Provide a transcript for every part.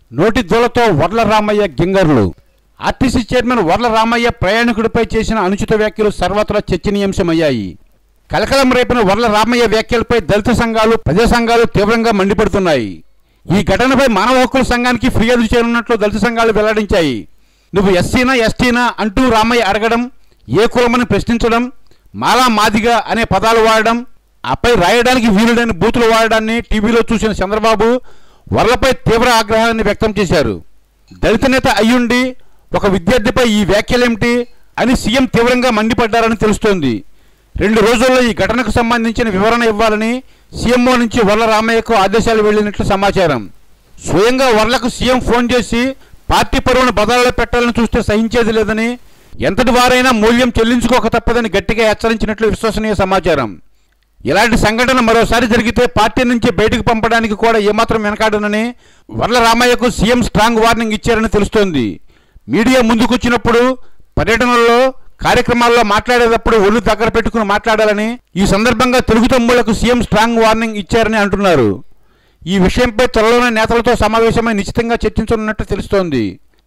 నోటి దూలతో వర్ల రామయ్య గింగర్లు ఆర్టీసీ చైర్మన్ వర్ల రామయ్య ప్రయాణికుడిపై చేసిన అనుచిత వ్యాఖ్యలు సర్వత్రా చర్చనీయాంశమయ్యాయి కలకలం రేపిన వర్ల రామయ్య వ్యాఖ్యలపై దళిత సంఘాలు ప్రజా సంఘాలు తీవ్రంగా మండిపడుతున్నాయి ఈ ఘటనపై మానవ హక్కుల సంఘానికి ఫిర్యాదు చేయనున్నట్లు దళిత సంఘాలు వెల్లడించాయి నువ్వు ఎస్సీనా ఎస్టీనా అంటూ రామయ్య అడగడం ఏ కులమని ప్రశ్నించడం మాలా మాదిగా అనే పదాలు వాడడం ఆపై రాయడానికి వీలుడైన బూతులు వాడడాన్ని టీవీలో చూసిన చంద్రబాబు వర్లపై తీవ్ర ఆగ్రహాన్ని వ్యక్తం చేశారు దళిత నేత అయ్యుండి ఒక విద్యార్థిపై ఈ వ్యాఖ్యలేమిటి అని సీఎం తీవ్రంగా మండిపడ్డారని తెలుస్తోంది రెండు రోజుల్లో ఈ ఘటనకు సంబంధించిన వివరణ ఇవ్వాలని సీఎంఓ నుంచి వర్ల రామయ్యకు ఆదేశాలు వెళ్ళినట్లు సమాచారం స్వయంగా వర్లకు సీఎం ఫోన్ చేసి పార్టీ పరువును బదాలలో పెట్టాలని చూస్తే సహించేది లేదని ఎంతటి వారైనా మూల్యం చెల్లించుకోక తప్పదని గట్టిగా హెచ్చరించినట్లు విశ్వసనీయ సమాచారం ఇలాంటి సంఘటన మరోసారి జరిగితే పార్టీ నుంచి బయటకు పంపడానికి కూడా ఏమాత్రం వెనకాడనని వర్ల రామయ్యకు సీఎం స్ట్రాంగ్ వార్నింగ్ ఇచ్చారని తెలుస్తోంది మీడియా ముందుకొచ్చినప్పుడు పర్యటనల్లో కార్యక్రమాల్లో మాట్లాడేటప్పుడు ఒళ్ళు దగ్గర పెట్టుకుని మాట్లాడాలని ఈ సందర్భంగా తెలుగు తమ్ముళ్లకు సీఎం స్ట్రాంగ్ వార్నింగ్ ఇచ్చారని అంటున్నారు ఈ విషయంపై త్వరలోనే నేతలతో సమావేశమై నిశ్చితంగా చర్చించనున్నట్టు తెలుస్తోంది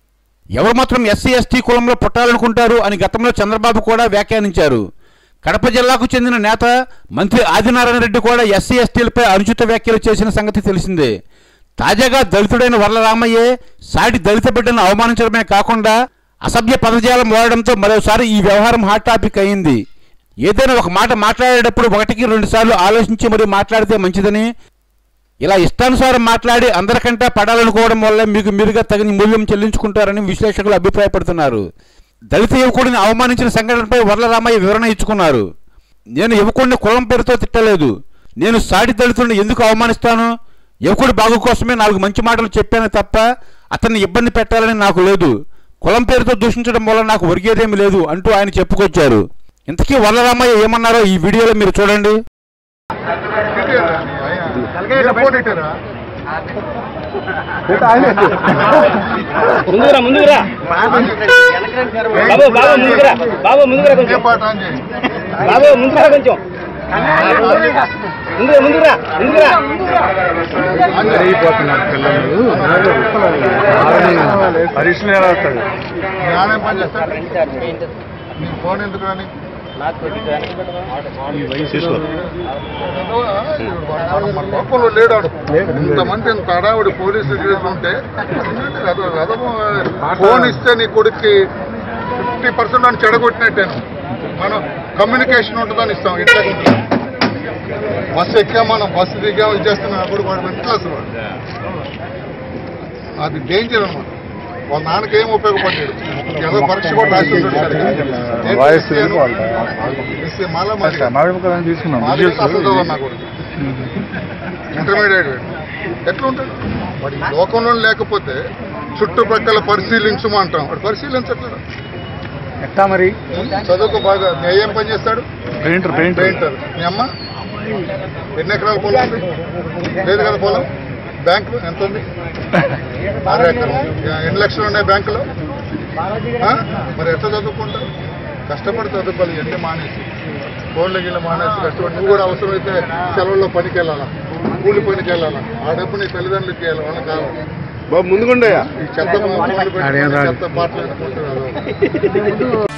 ఎవరు మాత్రం ఎస్సీ ఎస్టీ కులంలో పుట్టాలనుకుంటారు అని గతంలో చంద్రబాబు కూడా వ్యాఖ్యానించారు కడప జిల్లాకు చెందిన నేత మంత్రి ఆదినారాయణ రెడ్డి కూడా ఎస్సీ ఎస్టీలపై అనుచిత వ్యాఖ్యలు చేసిన సంగతి తెలిసిందే తాజాగా దళితుడైన వర్ల రామయ్యే సాటి దళిత బిడ్డను అవమానించడమే కాకుండా అసభ్య పదజాలం వాడడంతో మరోసారి ఈ వ్యవహారం హాట్ టాపిక్ అయింది ఏదైనా ఒక మాట మాట్లాడేటప్పుడు ఒకటికి రెండు సార్లు ఆలోచించి మరీ మాట్లాడితే మంచిదని ఇలా ఇష్టానుసారం మాట్లాడి అందరికంటే పడాలనుకోవడం వల్ల మీకు మీరుగా తగిన మూల్యం చెల్లించుకుంటారని విశ్లేషకులు అభిప్రాయపడుతున్నారు దళిత యువకుడిని అవమానించిన సంఘటనపై వర్ల రామయ్య వివరణ ఇచ్చుకున్నారు నేను యువకుడిని కులం పేరుతో తిట్టలేదు నేను సాటి దళితుడిని ఎందుకు అవమానిస్తాను యువకుడి బాగు కోసమే నాలుగు మంచి మాటలు చెప్పాను తప్ప అతన్ని ఇబ్బంది పెట్టాలని నాకు లేదు కులం పేరుతో దూషించడం వల్ల నాకు ఒరిగేదేమీ లేదు అంటూ ఆయన చెప్పుకొచ్చారు ఇంతకీ వర్ల రామయ్య ఏమన్నారో ఈ వీడియోలో మీరు చూడండి ముందుకురా ముందుకురా బాబు బాబు ముందుకురా బాబు ముందుకురా కొంచెం బాబు ముందుకురా కొంచెం ముందుగా ముందుకురా ముందుకురా అయిపోతున్నారు పిల్లలు పరీక్షలు ఎలా వస్తాడు జ్ఞానం పని చేస్తాడు నీకు ఫోన్ ఎందుకు రాని మన లోపల లేడాడు ఇంతమంది ఇంత హడావుడి పోలీసులు చేస్తుంటే రథ- రథము ఫోన్ ఇస్తే నీ కొడుక్కి ఫిఫ్టీ పర్సెంట్ అని చెడగొట్టినట్టాను మనం కమ్యూనికేషన్ ఉంటుందని ఇస్తాం ఇట్లా బస్సు ఎక్కా మనం బస్సు దిగా ఇచ్చేస్తున్నాం అప్పుడు వాడు మిడిల్ క్లాస్ వాడు అది డేంజర్ అనమాట వాళ్ళ నాన్నకి ఏం ఉపయోగపడ్డాడు ఏదో పరీక్ష కూడా రాసి ఉంటాడు సరిగ్గా. నేను వాయిస్ క్రిస్టియన్, తెలుసుకోవాలి. క్రిస్టియన్, మాలా మాది కాదు. మామిడి తీసుకున్నాం మాది అసలు చదవదు నా కొడుకు. ఇంటర్మీడియట్ వాడు. ఎట్లా ఉంటాడు వాడు ఈ లోకంలో లేకపోతే చుట్టుపక్కల పరిశీలించమంటాం వాడు పరిశీలించట్లేదు ఎట్టా మరి చదువుకు బాగా నీ ఏం పని చేస్తాడు పెయింటర్ పెయింటర్ పెయింటర్ మీ అమ్మ ఎన్ని ఎకరాల పొలం ఉంది లేదు కదా పొలం బ్యాంకు ఎంత ఉంది ఆరు ఎకరం ఎన్ని లక్షలు ఉన్నాయి బ్యాంకులో ఆ? మరి ఎట్లా చదువుకుంటారు కష్టపడి చదువుకోవాలి ఎన్ని మానేసి ఫోన్లు గిళ్ళ మానేసి కష్టపడి నువ్వు కూడా అవసరమైతే సెలవుల్లో పనికి వెళ్ళాలా కూలి పనికి వెళ్ళాలా ఆ డబ్బు నీ తల్లిదండ్రులకి ఇవ్వాలి వాళ్ళకి కావాలి బాబు ముందుకుండయా ఈ చెత్త ఫోన్లు పెట్టుకొని చెత్త పాటలు పెట్టుకుంటున్నారు